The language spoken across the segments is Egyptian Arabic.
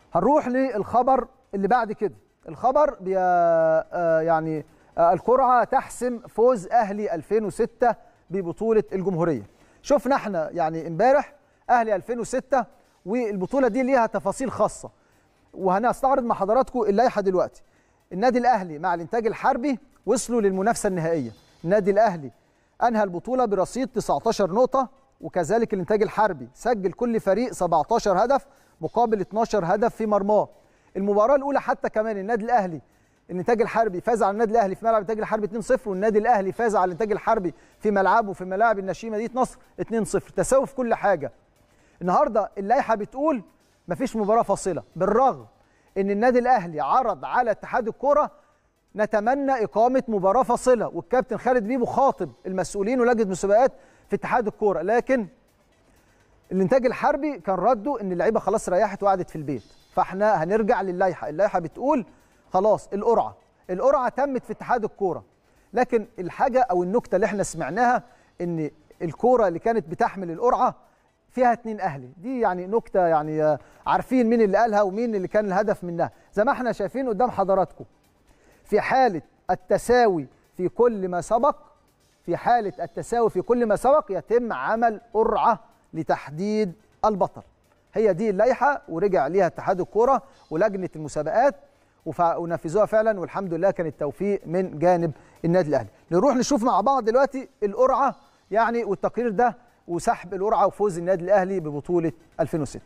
هنروح للخبر اللي بعد كده الخبر بي آه يعني آه القرعه تحسم فوز اهلي 2006 ببطوله الجمهوريه شفنا احنا يعني امبارح اهلي 2006 والبطوله دي ليها تفاصيل خاصه وهنستعرض مع حضراتكم اللائحه دلوقتي النادي الاهلي مع الانتاج الحربي وصلوا للمنافسه النهائيه النادي الاهلي انهى البطوله برصيد 19 نقطه وكذلك الانتاج الحربي سجل كل فريق 17 هدف مقابل 12 هدف في مرماه المباراه الاولى حتى كمان النادي الاهلي الانتاج الحربي فاز على النادي الاهلي في ملعب الانتاج الحربي 2-0 والنادي الاهلي فاز على الانتاج الحربي في ملعبه في ملاعب النشيمه مدينه نصر 2-0 تساوي في كل حاجه النهارده اللائحه بتقول مفيش مباراه فاصله بالرغم ان النادي الاهلي عرض على اتحاد الكره نتمنى اقامه مباراه فاصله والكابتن خالد بيبو خاطب المسؤولين ولجنه مسابقات في اتحاد الكوره لكن الانتاج الحربي كان رده ان اللعيبه خلاص ريحت وقعدت في البيت فاحنا هنرجع للائحه اللائحه بتقول خلاص القرعه القرعه تمت في اتحاد الكوره لكن الحاجه او النكته اللي احنا سمعناها ان الكوره اللي كانت بتحمل القرعه فيها اتنين اهلي دي يعني نكته يعني عارفين مين اللي قالها ومين اللي كان الهدف منها زي ما احنا شايفين قدام حضراتكم في حاله التساوي في كل ما سبق في حاله التساوي في كل ما سبق يتم عمل قرعه لتحديد البطل هي دي اللائحه ورجع ليها اتحاد الكوره ولجنه المسابقات ونفذوها فعلا والحمد لله كان التوفيق من جانب النادي الاهلي نروح نشوف مع بعض دلوقتي القرعه يعني والتقرير ده وسحب القرعه وفوز النادي الاهلي ببطوله 2006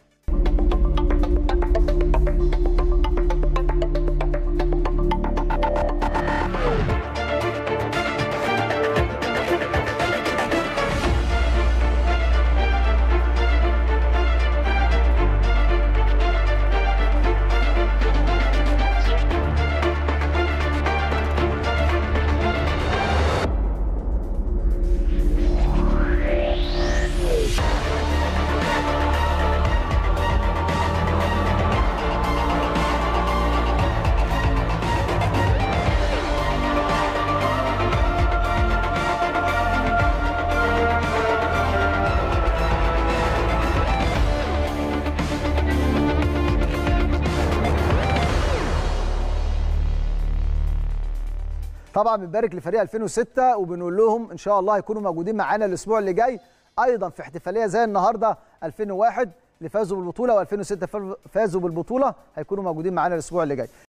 طبعا بنبارك لفريق 2006 وبنقول لهم ان شاء الله هيكونوا موجودين معانا الاسبوع اللي جاي ايضا في احتفاليه زي النهارده 2001 اللي فازوا بالبطوله و2006 فازوا بالبطوله هيكونوا موجودين معانا الاسبوع اللي جاي